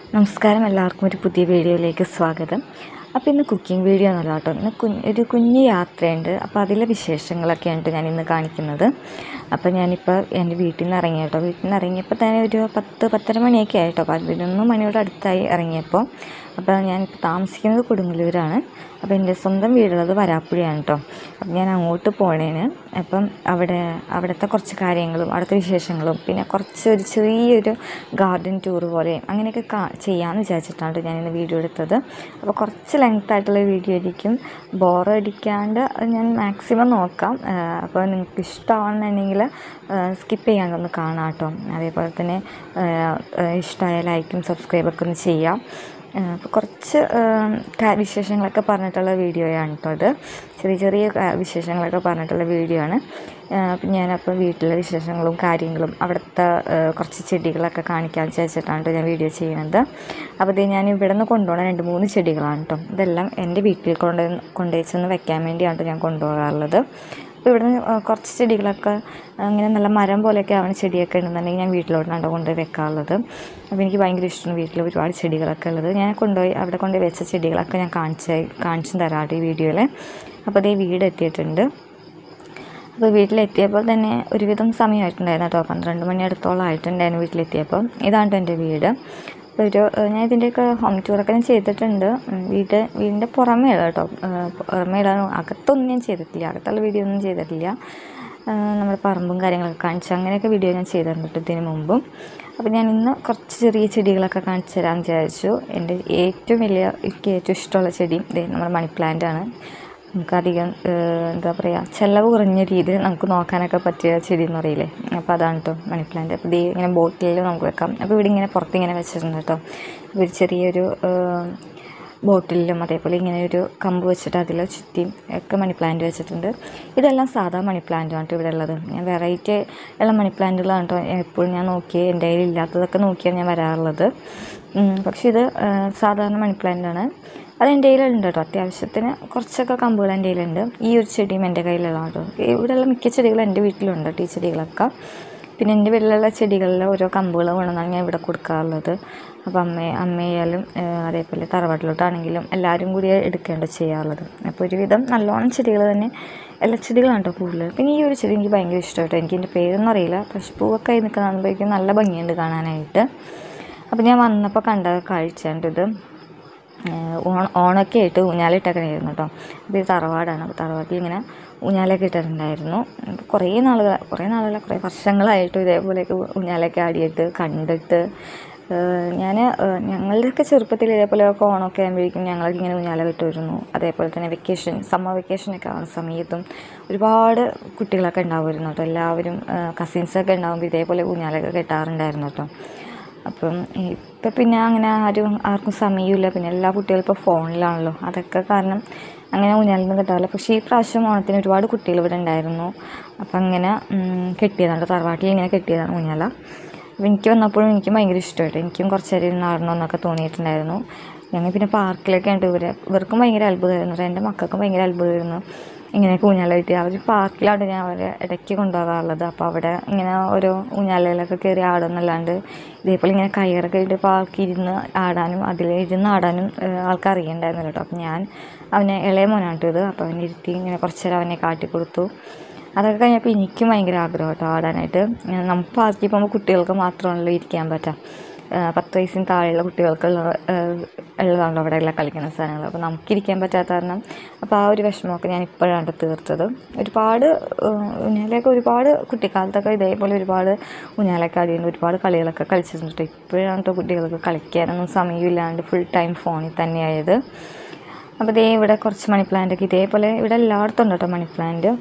നമസ്കാരം എല്ലാവർക്കും ഒരു പുതിയ വീഡിയോയിലേക്ക് സ്വാഗതം അപ്പോൾ ഇന്ന് കുക്കിംഗ് വീഡിയോ എന്നല്ല കേട്ടോ ഇന്ന് കുഞ്ഞ് ഒരു കുഞ്ഞ് യാത്രയുണ്ട് അപ്പോൾ അതിലെ വിശേഷങ്ങളൊക്കെയാണ് ഞാൻ ഇന്ന് കാണിക്കുന്നത് അപ്പോൾ ഞാനിപ്പോൾ എൻ്റെ വീട്ടിൽ നിന്ന് ഇറങ്ങി കേട്ടോ വീട്ടിൽ നിന്ന് ഇറങ്ങിയപ്പോൾ തന്നെ ഒരു പത്ത് പത്തര മണിയൊക്കെ ആയിട്ടോ പതിനൊന്ന് മണിയോട് അടുത്തായി ഇറങ്ങിയപ്പോൾ അപ്പോൾ ഞാനിപ്പോൾ താമസിക്കുന്നത് കൊടുങ്ങല്ലൂരാണ് അപ്പോൾ എൻ്റെ സ്വന്തം വീടുള്ളത് വരാപ്പുഴയാണ് കേട്ടോ അപ്പം ഞാൻ അങ്ങോട്ട് പോണേന് അപ്പം അവിടെ അവിടുത്തെ കുറച്ച് കാര്യങ്ങളും അവിടുത്തെ വിശേഷങ്ങളും പിന്നെ കുറച്ച് ഒരു ചെറിയൊരു ഗാർഡൻ ടൂർ പോലെ അങ്ങനെയൊക്കെ കാ ചെയ്യാമെന്ന് വിചാരിച്ചിട്ടാണ് കേട്ടോ ഞാനിന്ന് വീഡിയോ എടുത്തത് അപ്പോൾ കുറച്ച് ലെങ്ത് ആയിട്ടുള്ള വീഡിയോ ആയിരിക്കും ബോറടിക്കാണ്ട് ഞാൻ മാക്സിമം നോക്കാം ആ, അപ്പോൾ നിങ്ങൾക്ക് ഇഷ്ടമാണെന്നുണ്ടെങ്കിൽ സ്കിപ്പ് ചെയ്യാണ്ട് ഒന്ന് കാണാം കേട്ടോ അതേപോലെ തന്നെ ഇഷ്ടമായ ലൈക്കും സബ്സ്ക്രൈബൊക്കെ ഒന്ന് ചെയ്യാം അപ്പോൾ കുറച്ച് ഉം, കാ- വിശേഷങ്ങളൊക്കെ പറഞ്ഞിട്ടുള്ള വീഡിയോയാണ് കേട്ടോ അത് ചെറിയ ചെറിയ കാ- വിശേഷങ്ങളൊക്കെ പറഞ്ഞിട്ടുള്ള വീഡിയോ ആണ് അപ്പം ഞാനപ്പോൾ വീട്ടിലെ വിശേഷങ്ങളും കാര്യങ്ങളും അവിടുത്തെ ഏഹ്, കുറച്ച് ചെടികളൊക്കെ കാണിക്കാൻ വിചാരിച്ചിട്ടാണ് കേട്ടോ ഞാൻ വീഡിയോ ചെയ്യുന്നത് അപ്പോൾ ഇത് ഞാൻ ഇവിടെ നിന്ന് കൊണ്ടുപോകുന്ന രണ്ട് മൂന്ന് ചെടികളാണ് കേട്ടോ ഇതെല്ലാം എൻ്റെ വീട്ടിൽ കൊണ്ട് കൊണ്ടുവച്ചൊന്ന് വെക്കാൻ വേണ്ടിയാണ് ട്ടോ ഞാൻ കൊണ്ടുപോകാറുള്ളത് അപ്പോൾ ഇവിടെ നിന്ന് കുറച്ച് ചെടികളൊക്കെ അങ്ങനെ നല്ല മരം പോലെയൊക്കെ ആവുന്ന ചെടിയൊക്കെ ഉണ്ടെന്നുണ്ടെങ്കിൽ ഞാൻ വീട്ടിലോട്ടാണ് കൊണ്ടുപോയി വെക്കാറുള്ളത് അപ്പോൾ എനിക്ക് ഭയങ്കര ഇഷ്ടമാണ് വീട്ടിൽ ഒരുപാട് ചെടികളൊക്കെ ഉള്ളത് ഞാൻ കൊണ്ടുപോയി അവിടെ കൊണ്ടുപോയി വെച്ച ചെടികളൊക്കെ ഞാൻ കാണിച്ച് കാണിച്ചു തരാം കേട്ടോ ഈ വീഡിയോയിൽ അപ്പോൾ അതേ വീട് എത്തിയിട്ടുണ്ട് അപ്പോൾ വീട്ടിലെത്തിയപ്പോൾ തന്നെ ഒരുവിധം സമയമായിട്ടുണ്ടായിരുന്നു കേട്ടോ പന്ത്രണ്ട് മണി അടുത്തോളം ആയിട്ടുണ്ടായിരുന്നു വീട്ടിലെത്തിയപ്പോൾ ഇതാണ് ട്ടോ എൻ്റെ വീട് അപ്പോൾ ഒരു ഏഹ് ഞാൻ ഇതിൻ്റെയൊക്കെ ഹോം ടൂറൊക്കെ ഞാൻ ചെയ്തിട്ടുണ്ട് ഉം, വീട് വീടിൻ്റെ പുറമേ ഉള്ള കേട്ടോ ഏഹ് പുറമേ ഉള്ള അകത്തൊന്നും ഞാൻ ചെയ്തിട്ടില്ല അകത്തുള്ള വീഡിയോ ഒന്നും ചെയ്തിട്ടില്ല ഏഹ് നമ്മുടെ പറമ്പും കാര്യങ്ങളൊക്കെ കാണിച്ച് അങ്ങനെയൊക്കെ വീഡിയോ ഞാൻ ചെയ്തിട്ടുണ്ട് ഇതിന് മുമ്പും അപ്പോൾ ഞാൻ ഇന്ന് കുറച്ച് ചെറിയ ചെടികളൊക്കെ കാണിച്ചു തരാമെന്ന് വിചാരിച്ചു എൻ്റെ ഏറ്റവും വലിയ എനിക്ക് ഏറ്റവും ഇഷ്ടമുള്ള ചെടി ദേ നമ്മുടെ മണി പ്ലാന്റ് ആണ് നമുക്കധികം ഏഹ്, എന്താ പറയുക ചിലവ് കുറഞ്ഞ രീതിയിൽ നമുക്ക് നോക്കാനൊക്കെ പറ്റിയ ചെടി എന്ന് പറയില്ലേ അപ്പോൾ അതാണ് കേട്ടോ മണി പ്ലാന്റ് അപ്പോൾ ഇത് ഇങ്ങനെ ബോട്ടിലിൽ നമുക്ക് വെക്കാം അപ്പോൾ ഇവിടെ ഇങ്ങനെ പുറത്ത് ഇങ്ങനെ വെച്ചിട്ടുണ്ട് കേട്ടോ ഒരു ചെറിയൊരു ഏഹ്, ബോട്ടിലും അതേപോലെ ഇങ്ങനെ ഒരു കമ്പ് വെച്ചിട്ട് അതിൽ ചുറ്റിയും ഒക്കെ മണി പ്ലാന്റ് വെച്ചിട്ടുണ്ട് ഇതെല്ലാം സാധാ മണി പ്ലാന്റ് ആണ് കേട്ടോ ഇവിടെ ഉള്ളത് ഞാൻ വെറൈറ്റി ഉള്ള മണി പ്ലാന്റുകളാണ് കേട്ടോ എപ്പോഴും ഞാൻ നോക്കി എൻ്റെ കയ്യിൽ ഇല്ലാത്തതൊക്കെ നോക്കിയാണ് ഞാൻ വരാറുള്ളത് ഉം, പക്ഷേ ഇത് ഏഹ്, സാധാരണ മണി പ്ലാന്റ് ആണ് അത് എൻ്റെ കയ്യിലുണ്ട് കേട്ടോ അത്യാവശ്യത്തിന് കുറച്ചൊക്കെ കമ്പുകൾ എൻ്റെ കയ്യിലുണ്ട് ഈ ഒരു ചെടിയും എൻ്റെ കയ്യിലുള്ളതാണ് കേട്ടോ ഇവിടെയുള്ള മിക്ക ചെടികളും എൻ്റെ വീട്ടിലുണ്ട് കേട്ടോ ഈ ചെടികളൊക്കെ പിന്നെ എൻ്റെ വീട്ടിലുള്ള ചെടികളിലെ ഓരോ കമ്പുകൾ കൊണ്ടുവന്നാണ് ഞാൻ ഇവിടെ കൊടുക്കാറുള്ളത് അപ്പോൾ അമ്മ അമ്മയായാലും ഏഹ്, അതേപോലെ തറവാട്ടിലോട്ടാണെങ്കിലും എല്ലാവരും കൂടി എടുക്കേണ്ട ചെയ്യാറുള്ളത് അപ്പോൾ ഒരുവിധം നല്ലോണം ചെടികൾ തന്നെ എല്ലാ ചെടികളാണ് കേട്ടോ കൂടുതൽ പിന്നെ ഈ ഒരു ചെടി എനിക്ക് ഭയങ്കര ഇഷ്ടമായിട്ടോ എനിക്ക് എൻ്റെ പേരൊന്നും അറിയില്ല പക്ഷെ പൂവൊക്കെ ആയി നിൽക്കുന്ന കാണുമ്പോഴേക്കും നല്ല ഭംഗിയുണ്ട് കാണാനായിട്ട് അപ്പോൾ ഞാൻ വന്നപ്പോൾ കണ്ട കാഴ്ചയാണ് ഇത് ഏഹ് ഓണ ഓണമൊക്കെ ആയിട്ട് ഊഞ്ഞാലിട്ടൊക്കെ ആയിരുന്നു കേട്ടോ അപ്പോൾ ഇത് തറവാടാണ് അപ്പോൾ തറവാട്ടിൽ ഇങ്ങനെ ഊഞ്ഞാലൊക്കെ ഇട്ടിട്ടുണ്ടായിരുന്നു അപ്പോൾ കുറേ നാളുകൾ കുറേ നാളല്ല കുറേ വർഷങ്ങളായിട്ടും ഇതേപോലെയൊക്കെ ഊഞ്ഞാലൊക്കെ ആടിയിട്ട് കണ്ടിട്ട് ഞാൻ ഞങ്ങളുടെയൊക്കെ ചെറുപ്പത്തിൽ ഇതേപോലെയൊക്കെ ഓണമൊക്കെ ആകുമ്പോഴേക്കും ഞങ്ങളൊക്കെ ഇങ്ങനെ ഊഞ്ഞാല കിട്ടുമായിരുന്നു അതേപോലെ തന്നെ വെക്കേഷൻ സമ്മർ വെക്കേഷനൊക്കെ ആവുന്ന സമയത്തും ഒരുപാട് കുട്ടികളൊക്കെ ഉണ്ടാവുമായിരുന്നു കേട്ടോ എല്ലാവരും കസിൻസൊക്കെ ഉണ്ടാകുമ്പോൾ ഇതേപോലെ ഊഞ്ഞാലൊക്കെ കെട്ടാറുണ്ടായിരുന്നു കേട്ടോ അപ്പം ഇപ്പം പിന്നെ അങ്ങനെ ആരും ആർക്കും സമയമില്ല പിന്നെ എല്ലാ കുട്ടികളും ഇപ്പോൾ ഫോണിലാണല്ലോ അതൊക്കെ കാരണം അങ്ങനെ ഊഞ്ഞാലൊന്നും കിട്ടാറില്ല പക്ഷേ ഈ പ്രാവശ്യം ഓണത്തിന് ഒരുപാട് കുട്ടികൾ ഇവിടെ ഉണ്ടായിരുന്നു അപ്പം അങ്ങനെ ഉം, കെട്ടിയതാണ് തറവാട്ടിൽ ഇങ്ങനെ കെട്ടിയതാണ് ഊഞ്ഞാല അപ്പം എനിക്ക് വന്നപ്പോഴും എനിക്ക് ഭയങ്കര ഇഷ്ടമായിട്ട് എനിക്കും കുറച്ച് നേരം ഇരുന്ന് ആടണം എന്നൊക്കെ തോന്നിയിട്ടുണ്ടായിരുന്നു ഞങ്ങൾ പിന്നെ പാർക്കിലൊക്കെ ഉണ്ട് ഇവർ ഇവർക്കും ഭയങ്കര അത്ഭുതമായിരുന്നു എൻ്റെ മക്കൾക്കും ഭയങ്കര അത്ഭുതമായിരുന്നു ഇങ്ങനെയൊക്കെ ഊഞ്ഞാല കിട്ടി അവർ പാർക്കിലാണ് ഞാൻ അവരെ ഇടയ്ക്ക് കൊണ്ടുപോകാറുള്ളത് അപ്പോൾ അവിടെ ഇങ്ങനെ ഓരോ ഊഞ്ഞാലയിലൊക്കെ കയറി ആടുന്നല്ലാണ്ട് ഇതേപോലെ ഇങ്ങനെ കയറൊക്കെ ഇട്ട് പാർക്കിൽ ഇരുന്ന് ആടാനും അതിൽ ഇരുന്ന് ആടാനും ഏഹ്, ആൾക്ക് അറിയണ്ടായിരുന്നില്ല കേട്ടോ അപ്പോൾ ഞാൻ അവനെ ഇളയ മോനാണ് ഇത് അപ്പോൾ അവനെ ഇരുത്തി ഇങ്ങനെ കുറച്ച് നേരം അവനെ കാട്ടിക്കൊടുത്തു അതൊക്കെ കഴിഞ്ഞപ്പോൾ എനിക്കും ഭയങ്കര ആഗ്രഹം കേട്ടോ ആടാനായിട്ട് ഞാൻ നമുക്ക് പാർക്കിൽ പോകുമ്പോൾ കുട്ടികൾക്ക് മാത്രമാണല്ലോ ഇരിക്കാൻ പറ്റുക ഏഹ് പത്ത് വയസ്സിന് താഴെയുള്ള കുട്ടികൾക്കുള്ള ഏഹ് ഉള്ളതാണല്ലോ അവിടെ എല്ലാം കളിക്കുന്ന സാധനങ്ങൾ അപ്പോൾ നമുക്കിരിക്കാൻ പറ്റാത്ത കാരണം അപ്പോൾ ആ ഒരു വിഷമമൊക്കെ ഞാൻ ഇപ്പോഴാണ് തീർത്തത് ഒരുപാട് ഏഹ് ഊഞ്ഞാലൊക്കെ ഒരുപാട് കുട്ടിക്കാലത്തൊക്കെ ഇതേപോലെ ഒരുപാട് ഊഞ്ഞാലൊക്കെ ആടിയുണ്ട് ഒരുപാട് കളികളൊക്കെ കളിച്ചിട്ടുണ്ട് ഇപ്പോഴാണ് കേട്ടോ കുട്ടികൾക്ക് കളിക്കാനൊന്നും സമയമില്ലാണ്ട് ഫുൾ ടൈം ഫോണിൽ തന്നെയായത് അപ്പോൾ ഇതേ ഇവിടെ കുറച്ച് മണി പ്ലാന്റൊക്കെ ഇതേപോലെ ഇവിടെ എല്ലായിടത്തും ഉണ്ട് കേട്ടോ മണി പ്ലാന്റ്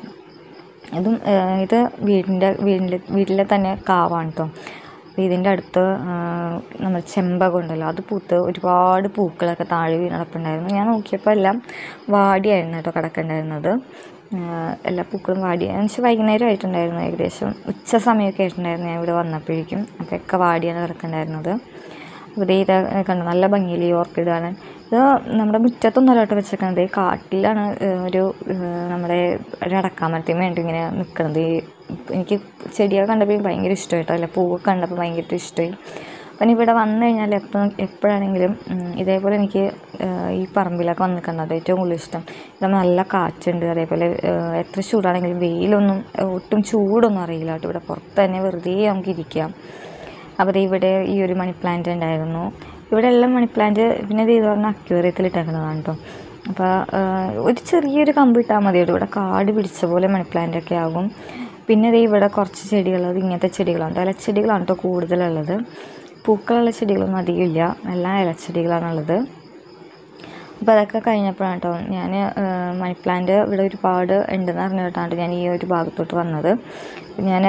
ഇതും ഏഹ്, ഇത് വീടിൻ്റെ വീടിൻ്റെ വീട്ടിലെ തന്നെ കാവാണ് കേട്ടോ അപ്പോൾ ഇതിൻ്റെ അടുത്ത് ആഹ്, നമ്മൾ ചെമ്പകം ഉണ്ടല്ലോ അത് പൂത്ത് ഒരുപാട് പൂക്കളൊക്കെ താഴെ വീണ് കിടപ്പുണ്ടായിരുന്നു ഞാൻ നോക്കിയപ്പോൾ എല്ലാം വാടിയായിരുന്നു കേട്ടോ കിടക്കുന്നുണ്ടായിരുന്നത് ആഹ്, എല്ലാ പൂക്കളും വാടി എന്ന് വെച്ചാൽ വൈകുന്നേരം ആയിട്ടുണ്ടായിരുന്നു ഏകദേശം ഉച്ച സമയമൊക്കെ ആയിട്ടുണ്ടായിരുന്നു ഞാൻ ഇവിടെ വന്നപ്പോഴേക്കും അപ്പോൾ ഒക്കെ വാടിയാണ് കിടക്കുന്നുണ്ടായിരുന്നത് അപ്പോൾ ദേ ഇത് കണ്ടു നല്ല ഭംഗിയിൽ ഈ ഓർക്കിഡ് കാണാൻ ഇത് നമ്മുടെ മുറ്റത്തൊന്നും അല്ലോട്ട് വെച്ചേക്കുന്നത് ഈ കാട്ടിലാണ് ഏഹ്, ഒരു ഏഹ്, നമ്മുടെ ഒരു അടക്കാമരത്തിന് വേണ്ടി ഇങ്ങനെ നിൽക്കുന്നത് ഈ എനിക്ക് ചെടിയൊക്കെ കണ്ടപ്പോൾ ഭയങ്കര ഇഷ്ടമായിട്ടോ അല്ല പൂവൊക്കെ കണ്ടപ്പോൾ ഭയങ്കര ഇഷ്ടമായി അപ്പം ഇവിടെ വന്നു കഴിഞ്ഞാൽ എപ്പോൾ എപ്പോഴാണെങ്കിലും ഉം, ഇതേപോലെ എനിക്ക് ഏഹ്, ഈ പറമ്പിലൊക്കെ വന്ന് നിൽക്കുന്നത് ഏറ്റവും കൂടുതൽ ഇഷ്ടം ഇവിടെ നല്ല കാറ്റുണ്ട് അതേപോലെ ഏഹ്, എത്ര ചൂടാണെങ്കിലും വെയിലൊന്നും ഏഹ്, ഒട്ടും ചൂടൊന്നും അറിയില്ല കേട്ടോ ഇവിടെ പുറത്ത് തന്നെ വെറുതെ നമുക്ക് ഇരിക്കാം അപ്പോൾ ദേ ഇവിടെ ഈ ഒരു മണി പ്ലാന്റ് ഉണ്ടായിരുന്നു ഇവിടെ എല്ലാം മണി പ്ലാന്റ് പിന്നെ ഇത് പറഞ്ഞാൽ അക്വേറിയത്തിൽ ഇട്ടേക്കുന്നതാണ് കേട്ടോ അപ്പോൾ ഒരു ചെറിയൊരു കമ്പ് ഇട്ടാൽ മതി കേട്ടോ ഇവിടെ കാട് പിടിച്ച പോലെ മണി പ്ലാന്റ് ഒക്കെ ആകും പിന്നെ ദേ ഇവിടെ കുറച്ച് ചെടികൾ അത് ഇങ്ങനത്തെ ചെടികളാണ് ഇലച്ചെടികളാണ് കേട്ടോ കൂടുതലുള്ളത് പൂക്കളുള്ള ചെടികളൊന്നും അധികം ഇല്ല എല്ലാം ഇലച്ചെടികളാണുള്ളത് അപ്പോൾ അതൊക്കെ കഴിഞ്ഞപ്പോഴാണ് കേട്ടോ ഞാൻ മണി പ്ലാന്റ് ഇവിടെ ഒരുപാട് ഉണ്ടെന്ന് അറിഞ്ഞിട്ടാണ് ഞാൻ ഈ ഒരു ഭാഗത്തോട്ട് വന്നത് ഞാൻ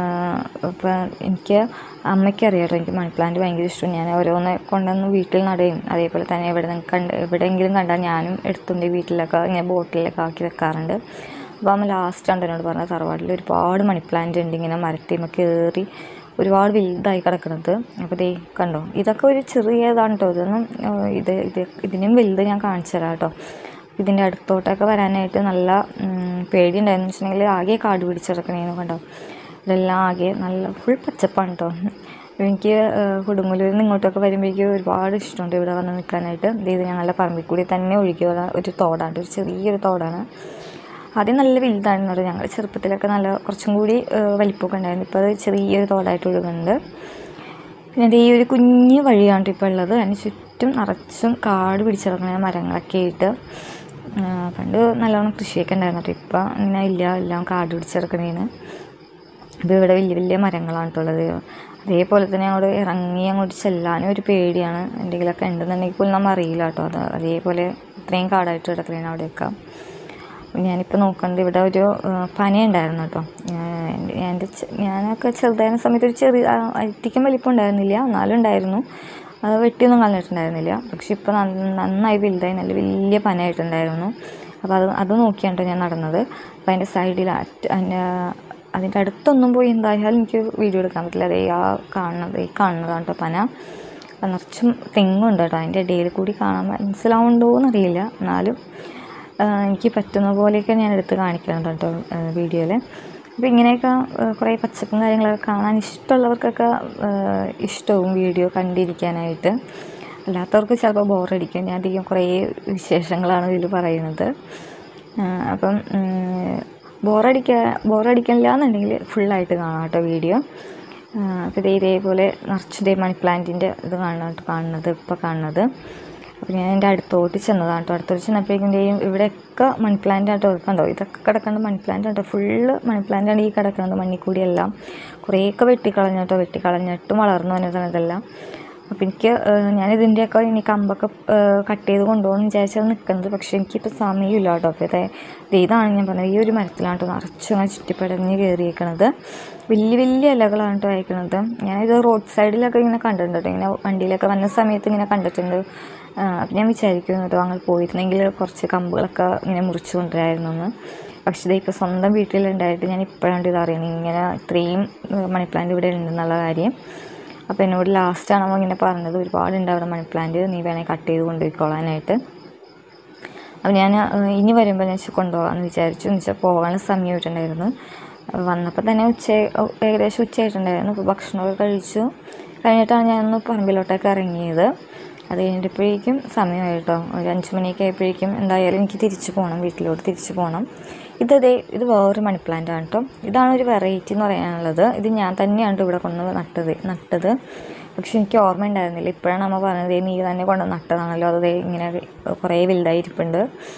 ഇപ്പോൾ എനിക്ക് അമ്മയ്ക്ക് അറിയാം കേട്ടോ എനിക്ക് മണി പ്ലാന്റ് ഭയങ്കര ഇഷ്ടം ഞാൻ ഓരോന്ന് കൊണ്ടുവന്ന് വീട്ടിൽ നടയും അതേപോലെ തന്നെ എവിടെ നിന്ന് കണ്ട് എവിടെയെങ്കിലും കണ്ടാൽ ഞാനും എടുത്തുകൊണ്ട് വീട്ടിലൊക്കെ ഇങ്ങനെ ബോട്ടിലൊക്കെ ആക്കി വെക്കാറുണ്ട് അപ്പോൾ അമ്മ ലാസ്റ്റ് ആണ് എന്നോട് പറഞ്ഞത് തറവാട്ടിൽ ഒരുപാട് മണി പ്ലാന്റ് ഉണ്ട് ഇങ്ങനെ മരത്തിമ കയറി ഒരുപാട് വലുതായി കിടക്കുന്നത് അപ്പോൾ ദേ കണ്ടോ ഇതൊക്കെ ഒരു ചെറിയതാണ് കേട്ടോ ഇതൊന്നും ഏഹ്, ഇത് ഇത് ഇതിനും വലുത് ഞാൻ കാണിച്ചു തരാം കേട്ടോ ഇതിൻ്റെ അടുത്തോട്ടൊക്കെ വരാനായിട്ട് നല്ല ഉം, പേടിയുണ്ടായിരുന്നു വെച്ചിട്ടുണ്ടെങ്കിൽ ആകെ കാട് പിടിച്ചിടക്കണേന്ന് കണ്ടോ ഇതെല്ലാം ആകെ നല്ല ഫുൾ പച്ചപ്പാണ് കേട്ടോ എനിക്ക് ഏഹ്, കൊടുങ്ങല്ലൂരിൽ നിന്ന് ഇങ്ങോട്ടൊക്കെ വരുമ്പോഴേക്കും ഒരുപാട് ഇഷ്ടമുണ്ട് ഇവിടെ വന്ന് നിൽക്കാനായിട്ട് ദേ ഇത് ഞങ്ങളുടെ പറമ്പിൽ കൂടി തന്നെ ഒഴുകിയ ഒരു തോടാണ് ഒരു ചെറിയൊരു തോടാണ് ആദ്യം നല്ല വലുതായിരുന്നു കേട്ടോ ഞങ്ങൾ ചെറുപ്പത്തിലൊക്കെ നല്ല കുറച്ചും കൂടി ഏഹ്, വലിപ്പമൊക്കെ ഉണ്ടായിരുന്നു ഇപ്പോൾ അത് ചെറിയൊരു തോടായിട്ട് ഒഴുകുന്നുണ്ട് പിന്നെ ദേ ഈ ഒരു കുഞ്ഞ് വഴിയാണ് ഇപ്പോൾ ഉള്ളത് അതിന് ചുറ്റും നിറച്ചും കാട് പിടിച്ചിറങ്ങുന്ന മരങ്ങളൊക്കെ ആയിട്ട് ആ, പണ്ട് നല്ലോണം കൃഷിയൊക്കെ ഉണ്ടായിരുന്നു കേട്ടോ ഇപ്പം അങ്ങനെ ഇല്ല എല്ലാം കാട് പിടിച്ചിറക്കണേന് ഇപ്പോൾ ഇവിടെ വലിയ വലിയ മരങ്ങളാണ് കേട്ടോ ഉള്ളത് അതേപോലെ തന്നെ അങ്ങോട്ട് ഇറങ്ങി അങ്ങോട്ട് ചെല്ലാനും ഒരു പേടിയാണ് എന്തെങ്കിലുമൊക്കെ ഉണ്ടെന്നുണ്ടെങ്കിൽ പോലും നമ്മൾ അറിയില്ല കേട്ടോ അത് അതേപോലെ ഇത്രയും കാടായിട്ട് കിടക്കുന്നതാണ് അവിടെയൊക്കെ ഞാനിപ്പോൾ നോക്കുന്നത് ഇവിടെ ഒരു ആ, പന ഉണ്ടായിരുന്നു കേട്ടോ ഞാൻ- എൻ്റെ ചെ- ഞാനൊക്കെ ചെറുതായിരുന്ന സമയത്ത് ഒരു ചെറിയ ആ, അധികം വലിപ്പം ഉണ്ടായിരുന്നില്ല എന്നാലും ഉണ്ടായിരുന്നു അത് വെട്ടിയൊന്നും കളഞ്ഞിട്ടുണ്ടായിരുന്നില്ല പക്ഷെ ഇപ്പോൾ നന്നായി വലുതായി നല്ല വലിയ പനയായിട്ടുണ്ടായിരുന്നു അപ്പോൾ അത് അത് നോക്കിയാണ് ട്ടോ ഞാൻ നടന്നത് അപ്പോൾ അതിൻ്റെ സൈഡിൽ അറ്റ് അതിൻ്റെ അതിൻ്റെ അടുത്തൊന്നും പോയി എന്തായാലും എനിക്ക് വീഡിയോ എടുക്കാൻ പറ്റില്ല അതേ ആ കാണുന്നത് ഈ കാണുന്നതാണ് കേട്ടോ പന അത് നിറച്ചും തെങ്ങുണ്ട് കേട്ടോ അതിൻ്റെ ഇടയിൽ കൂടി കാണാൻ മനസ്സിലാവുണ്ടോ എന്നറിയില്ല എന്നാലും ആ, എനിക്ക് പറ്റുന്ന പോലെയൊക്കെ ഞാൻ എടുത്ത് കാണിക്കണം കേട്ടോ വീഡിയോയിൽ അപ്പോൾ ഇങ്ങനെയൊക്കെ ആ, കുറേ പച്ചപ്പും കാര്യങ്ങളൊക്കെ കാണാൻ ഇഷ്ടമുള്ളവർക്കൊക്കെ ആ, ഇഷ്ടവും വീഡിയോ കണ്ടിരിക്കാനായിട്ട് അല്ലാത്തവർക്ക് ചിലപ്പോൾ ബോറടിക്കും ഞാൻ അധികം കുറേ വിശേഷങ്ങളാണ് ഇതിൽ പറയുന്നത് ആ, അപ്പം ബോറടിക്കുക ബോറടിക്കണില്ല എന്നുണ്ടെങ്കിൽ ഫുള്ളായിട്ട് കാണാം കേട്ടോ വീഡിയോ അപ്പോൾ ഇതേ ഇതേപോലെ നിറച്ച് ഇതേ മണി പ്ലാന്റിൻ്റെ ഇത് കാണണം കേട്ടോ കാണുന്നത് ഇപ്പോൾ കാണുന്നത് അപ്പോൾ ഞാൻ എൻ്റെ അടുത്തോട്ട് ചെന്നതാണ് കേട്ടോ അടുത്തോട്ട് ചെന്നപ്പോഴേക്കും ഇതേയും ഇവിടെയൊക്കെ മണി പ്ലാന്റ് ആട്ടോ കണ്ടോ ഇതൊക്കെ കിടക്കുന്നത് മണി പ്ലാന്റ് ആട്ടോ ഫുള്ള് മണി പ്ലാന്റ് ആണ് ഈ കിടക്കുന്നത് മണ്ണിക്കൂടിയെല്ലാം കുറേയൊക്കെ വെട്ടിക്കളഞ്ഞു കേട്ടോ വെട്ടിക്കളഞ്ഞിട്ടും വളർന്നു വന്നതാണ് ഇതെല്ലാം അപ്പോൾ എനിക്ക് ഏഹ്, ഞാനിതിൻ്റെയൊക്കെ ഇനി കമ്പൊക്കെ കട്ട് ചെയ്ത് കൊണ്ടുപോകണം വിചാരിച്ചത് നിൽക്കുന്നത് പക്ഷേ എനിക്കിപ്പോൾ സമയമില്ല കേട്ടോ അപ്പോൾ ഇതേ ദേ ഇതാണ് ഞാൻ പറഞ്ഞത് ഈ ഒരു മരത്തിലാണ് കേട്ടോ നിറച്ചും അങ്ങനെ ചുറ്റിപ്പടഞ്ഞ് കയറിയേക്കണത് വലിയ വലിയ ഇലകളാണ് കേട്ടോ അയക്കുന്നത് ഞാനിത് റോഡ് സൈഡിലൊക്കെ ഇങ്ങനെ കണ്ടിട്ടുണ്ട് കേട്ടോ ഇങ്ങനെ വണ്ടിയിലൊക്കെ വന്ന സമയത്ത് ഇങ്ങനെ കണ്ടിട്ടുണ്ട് അപ്പം ഞാൻ വിചാരിക്കുന്നു കേട്ടോ അങ്ങനെ പോയിരുന്നെങ്കിൽ കുറച്ച് കമ്പുകളൊക്കെ ഇങ്ങനെ മുറിച്ച് കൊണ്ടുവരായിരുന്നു എന്ന് പക്ഷേ ഇത് ഇപ്പോൾ സ്വന്തം വീട്ടിലുണ്ടായിട്ട് ഞാൻ ഇപ്പോഴാണ് ഇത് അറിയുന്നത് ഇങ്ങനെ ഇത്രയും മണി പ്ലാന്റ് ഇവിടെ ഉണ്ടെന്നുള്ള കാര്യം അപ്പോൾ എന്നോട് ലാസ്റ്റാണ് അവൻ ഇങ്ങനെ പറഞ്ഞത് ഒരുപാടുണ്ട് അവിടെ മണി പ്ലാന്റ് നീ വേണേൽ കട്ട് ചെയ്ത് കൊണ്ടുപോയിക്കോളാനായിട്ട് അപ്പോൾ ഞാൻ ഏഹ്, ഇനി വരുമ്പോൾ ഞാൻ കൊണ്ടുപോകാമെന്ന് വിചാരിച്ചു എന്ന് വെച്ചാൽ പോകാനുള്ള സമയമായിട്ടുണ്ടായിരുന്നു അപ്പോൾ വന്നപ്പോൾ തന്നെ ഉച്ച ഏകദേശം ഉച്ചയായിട്ടുണ്ടായിരുന്നു അപ്പോൾ ഭക്ഷണമൊക്കെ കഴിച്ചു കഴിഞ്ഞിട്ടാണ് ഞാനൊന്ന് പറമ്പിലോട്ടൊക്കെ ഇറങ്ങിയത് അത് കഴിഞ്ഞിട്ടപ്പോഴേക്കും സമയമായി കേട്ടോ ഒരു അഞ്ച് മണിയൊക്കെ ആയപ്പോഴേക്കും എന്തായാലും എനിക്ക് തിരിച്ചു പോകണം വീട്ടിലോട്ട് തിരിച്ചു പോകണം ഇത് ദേ ഇത് വേറൊരു മണി പ്ലാന്റ് ആണ് കേട്ടോ ഇതാണ് ഒരു വെറൈറ്റി എന്ന് പറയാനുള്ളത് ഇത് ഞാൻ തന്നെയാണ് ട്ടോ ഇവിടെ കൊണ്ട് നട്ടത് നട്ടത് പക്ഷെ എനിക്ക് ഓർമ്മ ഉണ്ടായിരുന്നില്ല ഇപ്പോഴാണ് അമ്മ പറഞ്ഞത് "ദേ നീ തന്നെ കൊണ്ട് നട്ടതാണല്ലോ അത് ദേ ഇങ്ങനെ കുറേ വലുതായിരിപ്പുണ്ട്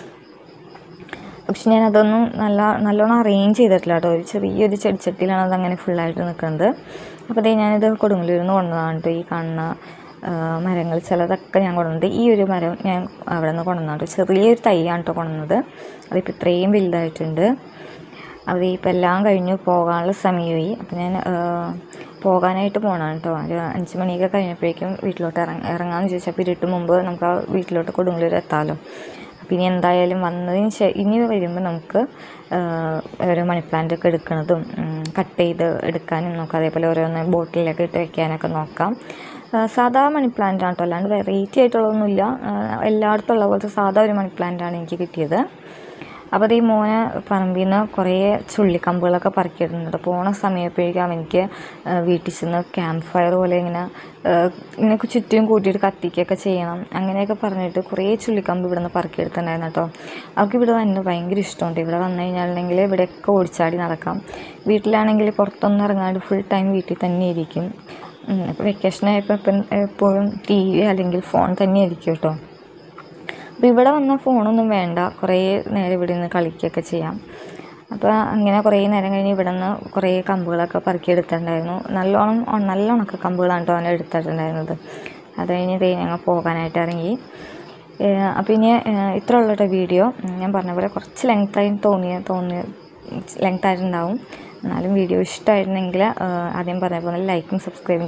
പക്ഷെ ഞാൻ അതൊന്നും നല്ല നല്ലോണം അറേഞ്ച് ചെയ്തിട്ടില്ല കേട്ടോ ഒരു ചെറിയൊരു ചെടിച്ചട്ടിയിലാണ് അത് അങ്ങനെ ഫുള്ളായിട്ട് നിൽക്കുന്നത് അപ്പോൾ അതേ ഞാനിത് കൊടുങ്ങല്ലൂരിൽ നിന്ന് കൊണ്ടുവന്നതാണ് കേട്ടോ ഈ കാണുന്ന ആ, മരങ്ങൾ ചിലതൊക്കെ ഞാൻ കൊണ്ടുവന്നത് ഈ ഒരു മരം ഞാൻ അവിടെ നിന്ന് കൊണ്ടുവന്നാണ് കേട്ടോ ചെറിയൊരു തൈയാണ് കേട്ടോ കൊണ്ടുവന്നത് അതിപ്പോൾ ഇത്രയും വലുതായിട്ടുണ്ട് അത് ഇപ്പം എല്ലാം കഴിഞ്ഞു പോകാനുള്ള സമയമായി അപ്പം ഞാൻ ആ, പോകാനായിട്ട് പോകണം കേട്ടോ ഒരു അഞ്ച് മണിയൊക്കെ കഴിഞ്ഞപ്പോഴേക്കും വീട്ടിലോട്ട് ഇറങ്ങ ഇറങ്ങാമെന്ന് ചോദിച്ചപ്പോൾ ഇരുട്ട് മുമ്പ് നമുക്ക് ആ വീട്ടിലോട്ട് കൊടുങ്ങല്ലൂർ എത്താമല്ലോ അപ്പം ഇനി എന്തായാലും വന്നതിന് ശേ ഇനി വരുമ്പോൾ നമുക്ക് ആ, ഓരോ മണി പ്ലാന്റ് ഒക്കെ എടുക്കുന്നതും കട്ട് ചെയ്ത് എടുക്കാനും നോക്കാം അതേപോലെ ഓരോന്ന് ബോട്ടിലൊക്കെ ഇട്ട് വെക്കാനൊക്കെ നോക്കാം ആ, സാധാ മണി പ്ലാന്റ് ആണ് കേട്ടോ അല്ലാണ്ട് വെറൈറ്റി ആയിട്ടുള്ളതൊന്നുമില്ല ആ, എല്ലായിടത്തും ഉള്ള പോലത്തെ സാധാ ഒരു മണി പ്ലാന്റ് ആണ് എനിക്ക് കിട്ടിയത് അപ്പോൾ അത് ഈ മോനെ പറമ്പിൽ നിന്ന് കുറേ ചുള്ളിക്കമ്പുകളൊക്കെ പറക്കിയിടുന്നുണ്ട് പോണ സമയപ്പോഴേക്കും അവനിക്ക് ആ, വീട്ടിൽ ചെന്ന് ക്യാമ്പ് ഫയർ പോലെ ഇങ്ങനെ ആ, ഇങ്ങനെ ചുറ്റും കൂട്ടിയിട്ട് കത്തിക്കുകയൊക്കെ ചെയ്യണം അങ്ങനെയൊക്കെ പറഞ്ഞിട്ട് കുറേ ചുള്ളിക്കമ്പ് ഇവിടെ നിന്ന് പറക്കിയെടുത്തിട്ടുണ്ടായിരുന്നു കേട്ടോ അവർക്ക് ഇവിടെ വന്ന് ഭയങ്കര ഇഷ്ടമുണ്ട് ഇവിടെ വന്നു കഴിഞ്ഞാണെങ്കിൽ ഇവിടെയൊക്കെ ഓടിച്ചാടി നടക്കാം വീട്ടിലാണെങ്കിൽ പുറത്തൊന്നും ഇറങ്ങാണ്ട് ഫുൾ ടൈം വീട്ടിൽ തന്നെ ഇരിക്കും ഇപ്പോൾ വെക്കേഷനായപ്പോൾ ഇപ്പം എപ്പോഴും ടി വി അല്ലെങ്കിൽ ഫോൺ തന്നെ ആയിരിക്കും കേട്ടോ അപ്പോൾ ഇവിടെ വന്നാൽ ഫോണൊന്നും വേണ്ട കുറേ നേരം ഇവിടെ നിന്ന് കളിക്കുകയൊക്കെ ചെയ്യാം അപ്പോൾ അങ്ങനെ കുറേ നേരം കഴിഞ്ഞ് ഇവിടെ നിന്ന് കുറേ കമ്പുകളൊക്കെ പറക്കിയെടുത്തിട്ടുണ്ടായിരുന്നു നല്ലോണം ഉ- നല്ല ഉണക്ക കമ്പുകളാണ് കേട്ടോ അവൻ എടുത്തിട്ടുണ്ടായിരുന്നത് അത് കഴിഞ്ഞ് ദേ ഞങ്ങൾ പോകാനായിട്ട് ഇറങ്ങി ഏഹ് അപ്പോൾ ഇനി ഏഹ് ഇത്ര ഉള്ള കേട്ടോ വീഡിയോ ഞാൻ പറഞ്ഞ പോലെ കുറച്ച് ലെങ്തായി തോന്നിയ തോന്നിയ ലെങ്ത് ആയിട്ടുണ്ടാവും എന്നാലും വീഡിയോ ഇഷ്ടമായിരുന്നെങ്കിൽ ആദ്യം പറഞ്ഞ പോലെ ലൈക്കും സബ്സ്ക്രൈബും